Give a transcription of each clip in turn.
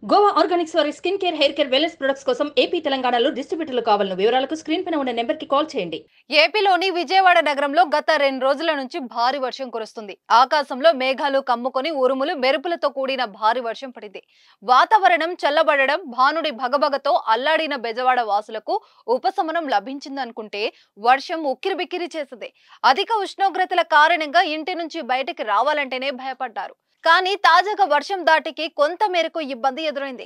Goa organics వారి skin care hair care wellness products కోసం AP తెలంగాణలో డిస్ట్రిబ్యూటర్లు కావాలను వివరాలకు స్క్రీన్ పైన ఉన్న నెంబర్ కి కాల్ చేయండి ఏపీలోని విజయవాడ నగరంలో గత రెండు రోజుల నుంచి భారీ వర్షం కురుస్తుంది ఆకాశంలో మేఘాలు కమ్ముకొని ఉరుములు మెరుపులతో కూడిన భారీ వర్షం పడింది వాతావరణం చల్లబడడం భానుడి భగభగతో అల్లాడిన బెజవాడ వాసులకు ఉపశమనం లభించిందనుకుంటే వర్షం ఉక్కిరిబిక్కిరి చేసింది అధిక ఉష్ణోగ్రతల కారణంగా ఇంటి నుంచి బయటికి రావాలంటేనే భయపడ్డారు కానీ తాజాగా వర్షం దాటికి కొంత మేరకు ఇబ్బంది ఎదురైంది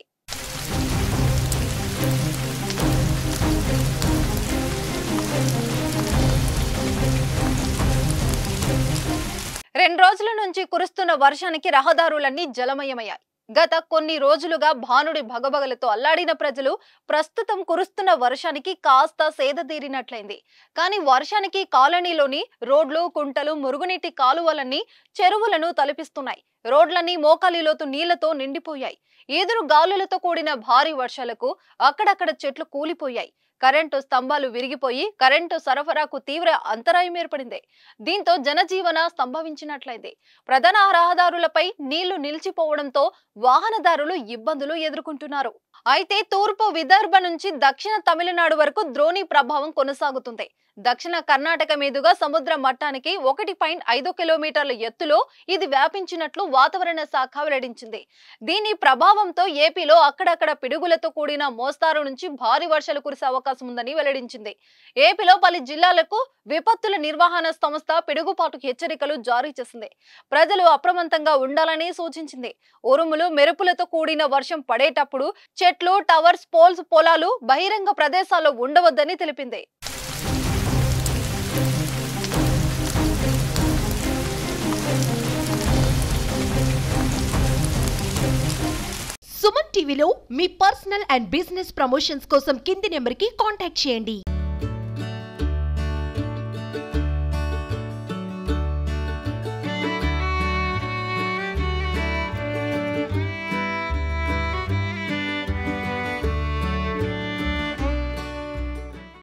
రెండు రోజుల నుంచి కురుస్తున్న వర్షానికి రహదారులన్నీ జలమయమయ్యాయి గత కొన్ని రోజులుగా భానుడి భగభగలతో అల్లాడిన ప్రజలు ప్రస్తుతం కురుస్తున్న వర్షానికి కాస్త సేదతీరినట్లయింది కానీ వర్షానికి కాలనీలోని రోడ్లు కుంటలు మురుగునీటి కాలువలన్నీ చెరువులను తలపిస్తున్నాయి రోడ్లన్నీ మోకాలిలోతు నీళ్లతో నిండిపోయాయి ఈదురు గాలులతో కూడిన భారీ వర్షాలకు అక్కడక్కడ చెట్లు కూలిపోయాయి కరెంటు స్తంభాలు విరిగిపోయి కరెంటు సరఫరాకు తీవ్ర అంతరాయం ఏర్పడింది దీంతో జనజీవన స్తంభవించినట్లయింది ప్రధాన రహదారులపై నీళ్లు నిలిచిపోవడంతో వాహనదారులు ఇబ్బందులు ఎదుర్కొంటున్నారు అయితే తూర్పు విదర్భ నుంచి దక్షిణ తమిళనాడు వరకు ద్రోణి ప్రభావం కొనసాగుతుంది దక్షిణ కర్ణాటక మీదుగా సముద్ర మట్టానికి ఒకటి పాయింట్ ఐదు కిలోమీటర్ల ఎత్తులో ఇది వ్యాపించినట్లు వాతావరణ శాఖ వెల్లడించింది దీని ప్రభావంతో ఏపీలో అక్కడక్కడ పిడుగులతో కూడిన మోస్తారు నుంచి భారీ వర్షాలు కురిసే అవకాశం ఉందని వెల్లడించింది ఏపీలో పలు జిల్లాలకు విపత్తుల నిర్వహణ సంస్థ పిడుగుపాటు హెచ్చరికలు జారీ చేసింది ప్రజలు అప్రమత్తంగా ఉండాలని సూచించింది ఉరుములు మెరుపులతో కూడిన వర్షం పడేటప్పుడు చెట్లు టవర్స్ పోల్స్ పొలాలు బహిరంగ ప్రదేశాల్లో ఉండవద్దని తెలిపింది సుమన్ టీవీలో మీ పర్సనల్ అండ్ బిజినెస్ ప్రమోషన్స్ కోసం కింది నెంబర్కి కాంటాక్ట్ చేయండి